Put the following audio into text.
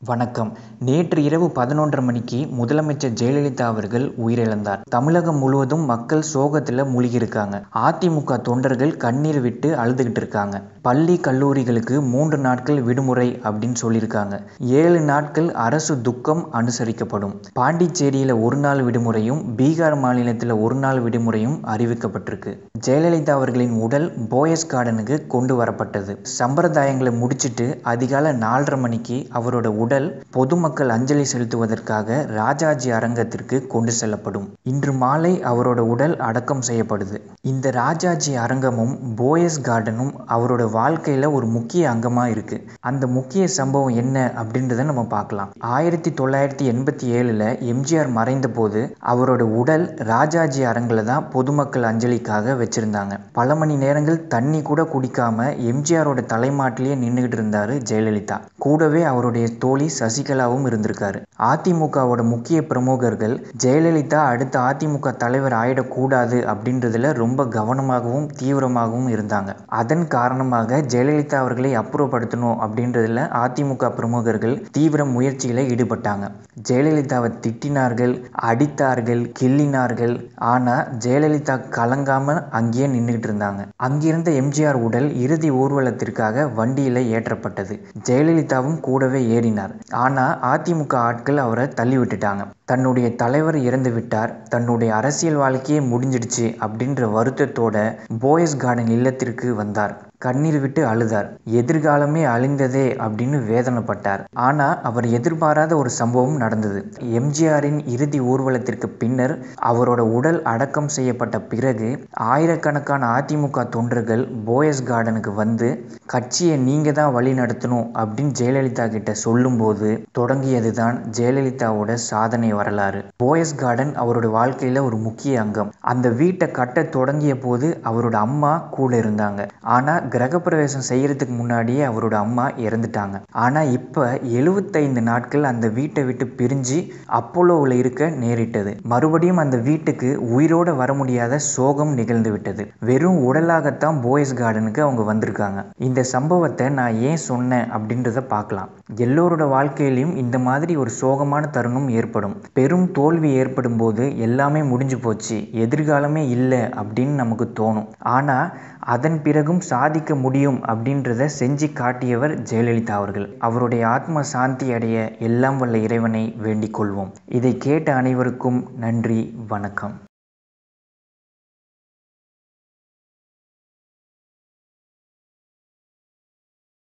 வணக்கம் நேற்று இரவு பதினொன்றரை மணிக்கு முதலமைச்சர் ஜெயலலிதா அவர்கள் உயிரிழந்தார் தமிழகம் முழுவதும் மக்கள் சோகத்தில் மூழ்கியிருக்காங்க அதிமுக தொண்டர்கள் கண்ணீர் விட்டு அழுதுகிட்டு இருக்காங்க பள்ளி கல்லூரிகளுக்கு மூன்று நாட்கள் விடுமுறை அப்படின்னு சொல்லியிருக்காங்க ஏழு நாட்கள் அரசு துக்கம் அனுசரிக்கப்படும் பாண்டிச்சேரியில் ஒரு நாள் விடுமுறையும் பீகார் மாநிலத்தில் ஒரு நாள் விடுமுறையும் அறிவிக்கப்பட்டிருக்கு ஜெயலலிதா அவர்களின் உடல் போயஸ் கார்டனுக்கு கொண்டு வரப்பட்டது சம்பிரதாயங்களை முடிச்சிட்டு அதிகாலை நாலரை மணிக்கு அவரோட உடல் பொதுமக்கள் அஞ்சலி செலுத்துவதற்காக ராஜாஜி அரங்கத்திற்கு கொண்டு செல்லப்படும் இன்று மாலை அவரோட உடல் அடக்கம் செய்யப்படுது இந்த ராஜாஜி அரங்கமும் போயஸ் கார்டனும் அவரோட வாழ்க்கையில ஒரு முக்கிய அங்கமா இருக்கு அந்த முக்கிய சம்பவம் என்ன அப்படின்றத நம்ம பார்க்கலாம் ஆயிரத்தி தொள்ளாயிரத்தி எண்பத்தி ஏழுல எம்ஜிஆர் மறைந்த போது அவரோட உடல் ராஜாஜி அரங்கில் தான் பொதுமக்கள் அஞ்சலிக்காக வச்சிருந்தாங்க பல மணி நேரங்கள் தண்ணி கூட குடிக்காம எம்ஜிஆரோட தலைமாட்டிலேயே நின்றுகிட்டு இருந்தாரு ஜெயலலிதா கூடவே அவருடைய தோழி சசிகலாவும் இருந்திருக்காரு அதிமுகவோட முக்கிய பிரமுகர்கள் ஜெயலலிதா அடுத்த அதிமுக தலைவர் ஆயிடக்கூடாது அப்படின்றதுல ரொம்ப கவனமாகவும் தீவிரமாகவும் இருந்தாங்க அதன் காரணமாக ஜெயலலிதா அவர்களை அப்புறப்படுத்தணும் அப்படின்றதுல அதிமுக பிரமுகர்கள் தீவிர முயற்சியில் ஈடுபட்டாங்க ஜெயலலிதாவை திட்டினார்கள் அடித்தார்கள் கிள்ளினார்கள் ஆனா ஜெயலலிதா கலங்காம அங்கேயே நின்றுகிட்டு இருந்தாங்க அங்கிருந்த எம்ஜிஆர் உடல் இறுதி ஊர்வலத்திற்காக வண்டியில ஏற்றப்பட்டது ஜெயலலிதாவும் கூடவே ஏறினார் ஆனா அதிமுக ஆட்கள் அவரை தள்ளி விட்டுட்டாங்க தன்னுடைய தலைவர் இறந்து விட்டார் தன்னுடைய அரசியல் வாழ்க்கையே முடிஞ்சிடுச்சு அப்படின்ற வருத்தத்தோட போயஸ் கார்டன் இல்லத்திற்கு வந்தார் கண்ணீர் விட்டு அழுதார் எதிர்காலமே அழிந்ததே அப்படின்னு வேதனைப்பட்டார் ஆனா அவர் எதிர்பாராத ஒரு சம்பவம் நடந்தது எம்ஜிஆரின் இறுதி ஊர்வலத்திற்கு பின்னர் அவரோட உடல் அடக்கம் செய்யப்பட்ட பிறகு ஆயிரக்கணக்கான அதிமுக தொண்டர்கள் போயஸ் கார்டனுக்கு வந்து கட்சியை நீங்க தான் வழி நடத்தணும் அப்படின்னு ஜெயலலிதா கிட்ட சொல்லும்போது தொடங்கியதுதான் ஜெயலலிதாவோட சாதனை வரலாறு போயஸ் கார்டன் அவரோட வாழ்க்கையில ஒரு முக்கிய அங்கம் அந்த வீட்டை கட்ட தொடங்கிய போது அவரோட அம்மா கூட இருந்தாங்க ஆனா கிரகப்பிரவேசம் செய்யறதுக்கு முன்னாடியே அவரோட அம்மா இறந்துட்டாங்க ஆனா இப்ப எழுவத்தைந்து நாட்கள் அந்த வீட்டை விட்டு பிரிஞ்சு அப்போலோவில் இருக்க நேரிட்டது மறுபடியும் அந்த வீட்டுக்கு உயிரோட வர முடியாத சோகம் நிகழ்ந்து விட்டது வெறும் உடலாகத்தான் போயஸ் கார்டனுக்கு அவங்க வந்திருக்காங்க இந்த சம்பவத்தை நான் ஏன் சொன்னேன் அப்படின்றத பார்க்கலாம் எல்லோரோட வாழ்க்கையிலையும் இந்த மாதிரி ஒரு சோகமான தருணம் ஏற்படும் பெரும் தோல்வி ஏற்படும் போது எல்லாமே முடிஞ்சு போச்சு எதிர்காலமே இல்லை அப்படின்னு நமக்கு தோணும் ஆனா அதன் பிறகும் சாதிக்க முடியும் அப்படின்றத செஞ்சு காட்டியவர் ஜெயலலிதா அவர்கள் அவருடைய ஆத்ம சாந்தி அடைய எல்லாம் வல்ல இறைவனை வேண்டிக் கொள்வோம் இதை கேட்ட அனைவருக்கும் நன்றி வணக்கம்